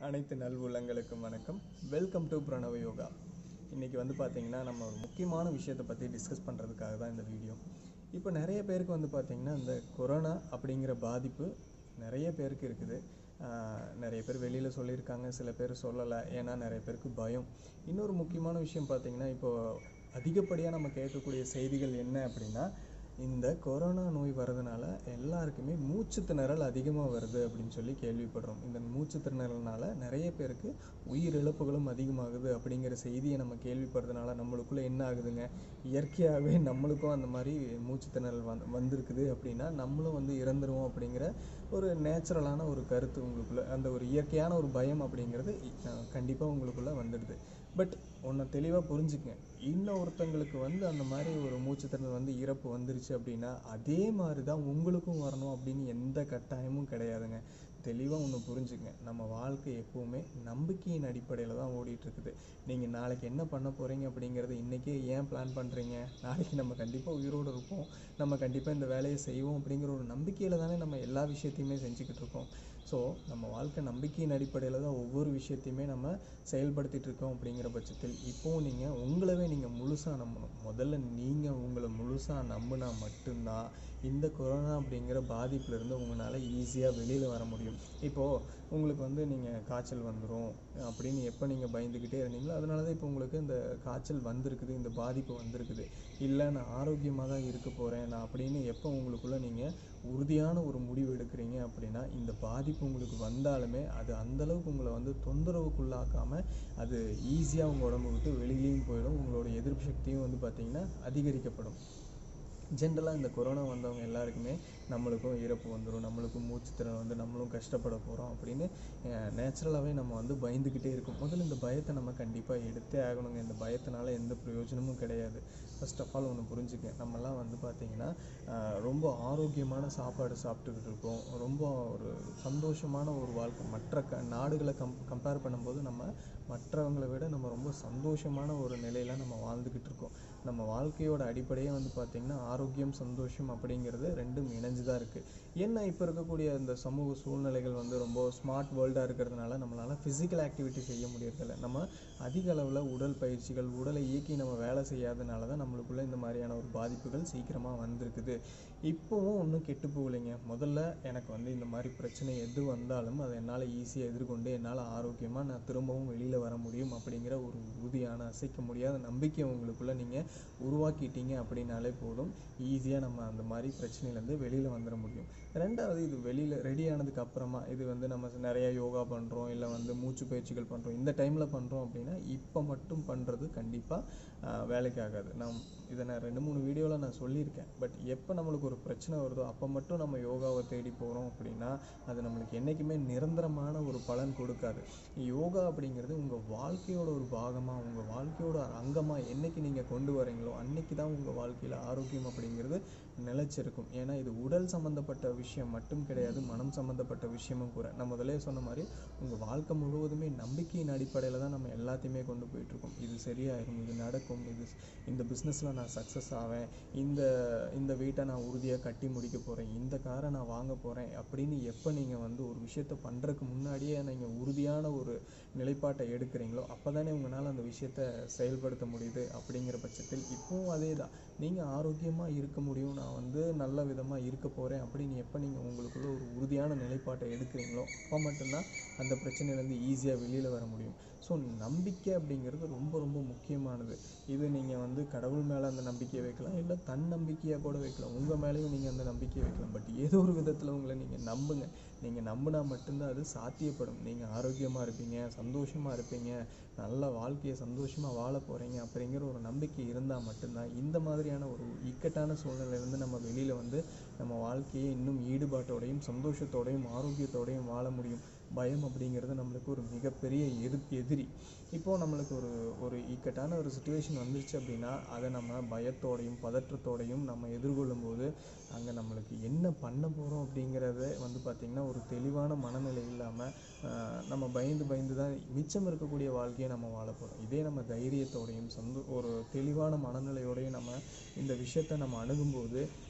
அனைத்து நல்வுள்ளங்களுக்கும் வணக்கம் welcome to பிரணவ யோகா இன்றைக்கி வந்து பார்த்திங்கன்னா நம்ம ஒரு முக்கியமான விஷயத்தை பற்றி டிஸ்கஸ் பண்ணுறதுக்காக தான் இந்த வீடியோ இப்போ நிறைய பேருக்கு வந்து பார்த்திங்கன்னா இந்த கொரோனா அப்படிங்கிற பாதிப்பு நிறைய பேருக்கு இருக்குது ஆஹ் நிறைய பேர் வெளியில் சொல்லியிருக்காங்க சில பேர் சொல்லலை ஏன்னா நிறைய பேருக்கு பயம் இன்னொரு முக்கியமான விஷயம் பார்த்திங்கன்னா இப்போது அதிகப்படியாக நம்ம கேட்கக்கூடிய செய்திகள் என்ன அப்படின்னா இந்த கொரோனா நோய் வர்றதுனால எல்லாருக்குமே மூச்சு திணறல் அதிகமாக வருது அப்படின்னு சொல்லி கேள்விப்படுறோம் இந்த மூச்சு திணறல்னால நிறைய பேருக்கு உயிரிழப்புகளும் அதிகமாகுது அப்படிங்கிற செய்தியை நம்ம கேள்விப்படுறதுனால நம்மளுக்குள்ள என்ன ஆகுதுங்க இயற்கையாகவே நம்மளுக்கும் அந்த மாதிரி மூச்சு திணறல் வந்து வந்திருக்குது அப்படின்னா நம்மளும் வந்து இறந்துருவோம் அப்படிங்கிற ஒரு நேச்சுரலான ஒரு கருத்து உங்களுக்குள்ள அந்த ஒரு இயற்கையான ஒரு பயம் அப்படிங்கிறது கண்டிப்பாக உங்களுக்குள்ள வந்துடுது பட் ஒன்றை தெளிவாக புரிஞ்சுக்கங்க இன்னொருத்தங்களுக்கு வந்து அந்த மாதிரி ஒரு மூச்சுத்திறன் வந்து இறப்பு வந்துருச்சு அப்படின்னா அதே மாதிரி தான் உங்களுக்கும் வரணும் அப்படின்னு எந்த கட்டாயமும் கிடையாதுங்க தெளிவாக ஒன்று புரிஞ்சுக்கங்க நம்ம வாழ்க்கை எப்போவுமே நம்பிக்கையின் அடிப்படையில் தான் ஓடிட்டு இருக்குது நீங்கள் நாளைக்கு என்ன பண்ண போகிறீங்க அப்படிங்கிறது இன்றைக்கே ஏன் பிளான் பண்ணுறீங்க நாளைக்கு நம்ம கண்டிப்பாக உயிரோடு இருப்போம் நம்ம கண்டிப்பாக இந்த வேலையை செய்வோம் அப்படிங்கிற ஒரு நம்பிக்கையில் தானே நம்ம எல்லா விஷயத்தையுமே செஞ்சுக்கிட்டு இருக்கோம் ஸோ நம்ம வாழ்க்கை நம்பிக்கையின் அடிப்படையில் தான் ஒவ்வொரு விஷயத்தையுமே நம்ம செயல்படுத்திட்டு இருக்கோம் அப்படிங்கிற பட்சத்தில் இப்போவும் நீங்கள் உங்களவே நீங்கள் முழுசாக நம்பணும் முதல்ல நீங்கள் உங்களை முழுசாக நம்பினா மட்டும்தான் இந்த கொரோனா அப்படிங்கிற பாதிப்புலேருந்து உங்களால் ஈஸியாக வெளியில் வர முடியும் இப்போது உங்களுக்கு வந்து நீங்கள் காய்ச்சல் வந்துடும் அப்படின்னு எப்போ நீங்கள் பயந்துக்கிட்டே இருந்தீங்களோ அதனால தான் இப்போ உங்களுக்கு இந்த காய்ச்சல் வந்திருக்குது இந்த பாதிப்பு வந்திருக்குது இல்லை நான் ஆரோக்கியமாக தான் இருக்க போகிறேன் நான் அப்படின்னு எப்போ உங்களுக்குள்ளே நீங்கள் உறுதியான ஒரு முடிவு எடுக்கிறீங்க அப்படின்னா இந்த பாதிப்பு உங்களுக்கு வந்தாலுமே அது அந்தளவுக்கு உங்களை வந்து தொந்தரவுக்குள்ளாக்காமல் அது ஈஸியாக உங்கள் உடம்பு விட்டு வெளியிலையும் போயிடும் உங்களோட எதிர்ப்பு சக்தியும் வந்து பார்த்திங்கன்னா அதிகரிக்கப்படும் ஜென்ரலாக இந்த கொரோனா வந்தவங்க எல்லாருக்குமே நம்மளுக்கும் இறப்பு வந்துடும் நம்மளுக்கும் மூச்சுத்திறன் வந்து நம்மளும் கஷ்டப்பட போகிறோம் அப்படின்னு நேச்சுரலாகவே நம்ம வந்து பயந்துக்கிட்டே இருக்கோம் முதல்ல இந்த பயத்தை நம்ம கண்டிப்பாக எடுத்தே ஆகணுங்க இந்த பயத்தினால எந்த பிரயோஜனமும் கிடையாது ஃபர்ஸ்ட் ஆஃப் ஆல் ஒன்று புரிஞ்சுக்க நம்மலாம் வந்து பார்த்திங்கன்னா ஆஹ் ரொம்ப ஆரோக்கியமான சாப்பாடு சாப்பிட்டுக்கிட்டு இருக்கோம் ரொம்ப ஒரு சந்தோஷமான ஒரு வாழ்க்கை மற்ற க நாடுகளை கம் கம்பேர் பண்ணும்போது நம்ம மற்றவங்களை விட நம்ம ரொம்ப சந்தோஷமான ஒரு நிலையில் நம்ம வாழ்ந்துக்கிட்டு இருக்கோம் நம்ம வாழ்க்கையோட அடிப்படையே வந்து பார்த்திங்கன்னா ஆரோக்கியம் சந்தோஷம் அப்படிங்கிறது ரெண்டும் இணைஞ்சு தான் இருக்குது ஏன்னா இப்போ இருக்கக்கூடிய இந்த சமூக சூழ்நிலைகள் வந்து ரொம்ப ஸ்மார்ட் வேர்ல்டாக இருக்கிறதுனால நம்மளால் ஃபிசிக்கல் ஆக்டிவிட்டி செய்ய முடியறதில்ல நம்ம அதிக அளவில் உடல் பயிற்சிகள் உடலை இயக்கி நம்ம வேலை செய்யாதனால தான் நம்மளுக்குள்ள இந்த மாதிரியான ஒரு பாதிப்புகள் சீக்கிரமாக வந்திருக்குது இப்போவும் ஒன்றும் கெட்டு போகலைங்க முதல்ல எனக்கு வந்து இந்த மாதிரி பிரச்சனை எது வந்தாலும் அதை என்னால் ஈஸியாக எதிர்கொண்டு என்னால் ஆரோக்கியமாக நான் திரும்பவும் வெளியில் வர முடியும் அப்படிங்கிற ஒரு உறுதியான அசைக்க முடியாத நம்பிக்கை உங்களுக்குள்ளே நீங்கள் உருவாக்கிட்டீங்க அப்படின்னாலே போதும் ஈஸியாக நம்ம அந்த மாதிரி பிரச்சனையிலேருந்து வெளியில் வந்துட முடியும் ரெண்டாவது இது வெளியில் ரெடி ஆனதுக்கு அப்புறமா இது வந்து நம்ம நிறைய யோகா பண்ணுறோம் இல்லை வந்து மூச்சு பயிற்சிகள் பண்ணுறோம் இந்த டைமில் பண்ணுறோம் அப்படின்னா இப்போ மட்டும் பண்ணுறது கண்டிப்பாக வேலைக்கு ஆகாது நான் இதை நான் ரெண்டு மூணு வீடியோவில் நான் சொல்லியிருக்கேன் பட் எப்போ நம்மளுக்கு ஒரு பிரச்சனை வருதோ அப்போ மட்டும் நம்ம யோகாவை தேடி போகிறோம் அப்படின்னா அது நம்மளுக்கு என்றைக்குமே நிரந்தரமான ஒரு பலன் கொடுக்காது யோகா அப்படிங்கிறது உங்கள் வாழ்க்கையோட ஒரு பாகமாக உங்கள் வாழ்க்கையோட அங்கமாக என்னைக்கு நீங்கள் கொண்டு வரீங்களோ அன்னைக்கு தான் உங்கள் வாழ்க்கையில் ஆரோக்கியம் அப்படிங்கிறது நிலைச்சிருக்கும் ஏன்னா இது உடல் சம்மந்தப்பட்ட விஷயம் மட்டும் கிடையாது மனம் சம்மந்தப்பட்ட விஷயமும் கூட நான் முதலே சொன்ன மாதிரி உங்கள் வாழ்க்கை முழுவதுமே நம்பிக்கையின் அடிப்படையில் தான் நம்ம எல்லாத்தையுமே கொண்டு போயிட்டுருக்கோம் இது சரியாயிரும் இது நடக்கும் இது இந்த பிஸ்னஸில் நான் சக்ஸஸ் ஆவேன் இந்த இந்த வீட்டை நான் உறுதியாக கட்டி முடிக்க போகிறேன் இந்த காரை நான் வாங்க போகிறேன் அப்படின்னு எப்போ நீங்கள் வந்து ஒரு விஷயத்தை பண்ணுறதுக்கு முன்னாடியே நீங்கள் உறுதியான ஒரு நிலைப்பாட்டை எடுக்கிறீங்களோ அப்போ தானே உங்களால் அந்த விஷயத்தை செயல்படுத்த முடியுது அப்படிங்கிற பட்சத்தில் இப்போவும் அதே தான் நீங்கள் ஆரோக்கியமாக இருக்க முடியும் நான் வந்து நல்ல விதமாக இருக்க போகிறேன் அப்படின்னு எப்போ நீங்கள் உங்களுக்குள்ள ஒரு உறுதியான நிலைப்பாட்டை எடுக்கிறீங்களோ அப்போ மட்டும்தான் அந்த பிரச்சனையிலேருந்து ஈஸியாக வெளியில் வர முடியும் ஸோ நம்பிக்கை அப்படிங்கிறது ரொம்ப ரொம்ப முக்கியமானது இது நீங்கள் வந்து கடவுள் மேலே அந்த நம்பிக்கையை வைக்கலாம் இல்லை தன் நம்பிக்கையாக கூட வைக்கலாம் உங்கள் மேலேயும் நீங்கள் அந்த நம்பிக்கையை வைக்கலாம் பட் ஏதோ ஒரு விதத்தில் உங்களை நீங்கள் நம்புங்க நீங்கள் நம்பினா மட்டும்தான் அது சாத்தியப்படும் நீங்கள் ஆரோக்கியமாக இருப்பீங்க சந்தோஷமாக இருப்பீங்க நல்ல வாழ்க்கையை சந்தோஷமாக வாழ போகிறீங்க அப்படிங்கிற ஒரு நம்பிக்கை இருந்தால் மட்டும்தான் இந்த மாதிரியான ஒரு இக்கட்டான சூழ்நிலையிலேருந்து நம்ம வெளியில் வந்து நம்ம வாழ்க்கையை இன்னும் ஈடுபாட்டோடையும் சந்தோஷத்தோடையும் ஆரோக்கியத்தோடையும் வாழ முடியும் பயம் அப்படிங்கிறது நம்மளுக்கு ஒரு மிகப்பெரிய எதிர் எதிரி இப்போது நம்மளுக்கு ஒரு ஒரு இக்கட்டான ஒரு சுச்சுவேஷன் வந்துருச்சு அப்படின்னா அதை நம்ம பயத்தோடையும் பதற்றத்தோடையும் நம்ம எதிர்கொள்ளும் போது அங்கே நம்மளுக்கு என்ன பண்ண போகிறோம் அப்படிங்கிறத வந்து பார்த்திங்கன்னா ஒரு தெளிவான மனநிலை இல்லாமல் நம்ம பயந்து பயந்து தான் மிச்சம் இருக்கக்கூடிய வாழ்க்கையை நம்ம வாழ போகிறோம் இதே நம்ம தைரியத்தோடையும் சந்தோ ஒரு தெளிவான மனநிலையோடையும் நம்ம இந்த விஷயத்தை நம்ம அணுகும்போது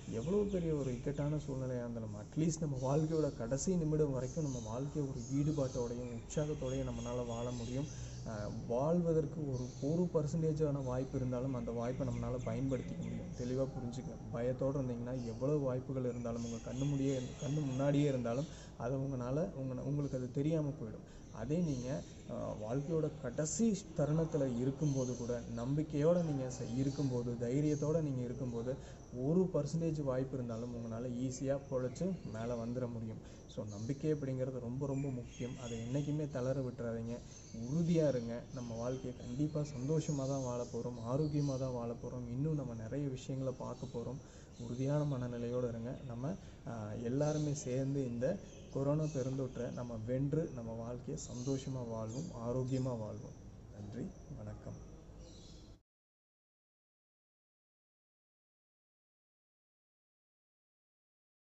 எவ்வளோ பெரிய ஒரு இக்கட்டான சூழ்நிலையாக இருந்தாலும் அட்லீஸ்ட் நம்ம வாழ்க்கையோட கடைசி நிமிடம் வரைக்கும் நம்ம வாழ்க்கையை ஒரு ஈடுபாட்டோடையும் உற்சாகத்தோடையும் நம்மளால் வாழ முடியும் ஆஹ் வாழ்வதற்கு ஒரு ஒரு பர்சன்டேஜான வாய்ப்பு இருந்தாலும் அந்த வாய்ப்பை நம்மளால் பயன்படுத்திக்க முடியும் தெளிவாக புரிஞ்சுக்க பயத்தோடு இருந்தீங்கன்னா எவ்வளோ வாய்ப்புகள் இருந்தாலும் உங்கள் கண்ணு முடியே கண்ணு முன்னாடியே இருந்தாலும் அதை உங்களால் உங்க உங்களுக்கு அது தெரியாமல் போயிடும் அதே நீங்கள் வாழ்க்கையோட கடைசி தருணத்தில் இருக்கும்போது கூட நம்பிக்கையோடு நீங்கள் இருக்கும்போது தைரியத்தோடு நீங்கள் இருக்கும்போது ஒரு பர்சன்டேஜ் வாய்ப்பு இருந்தாலும் உங்களால் ஈஸியாக பொழைச்சி மேலே வந்துட முடியும் ஸோ நம்பிக்கை அப்படிங்கிறது ரொம்ப ரொம்ப முக்கியம் அதை என்றைக்குமே தளர விட்டுறாதீங்க உறுதியாக இருங்க நம்ம வாழ்க்கையை கண்டிப்பாக சந்தோஷமாக தான் வாழ போகிறோம் ஆரோக்கியமாக தான் வாழ போகிறோம் இன்னும் நம்ம நிறைய விஷயங்களை பார்க்க போகிறோம் உறுதியான மனநிலையோடு இருங்க நம்ம ஆஹ், எல்லாருமே சேர்ந்து இந்த கொரோனா பெருந்தொற்றை நம்ம வென்று நம்ம வாழ்க்கையை சந்தோஷமாக வாழ்வோம் ஆரோக்கியமாக வாழ்வோம் நன்றி வணக்கம்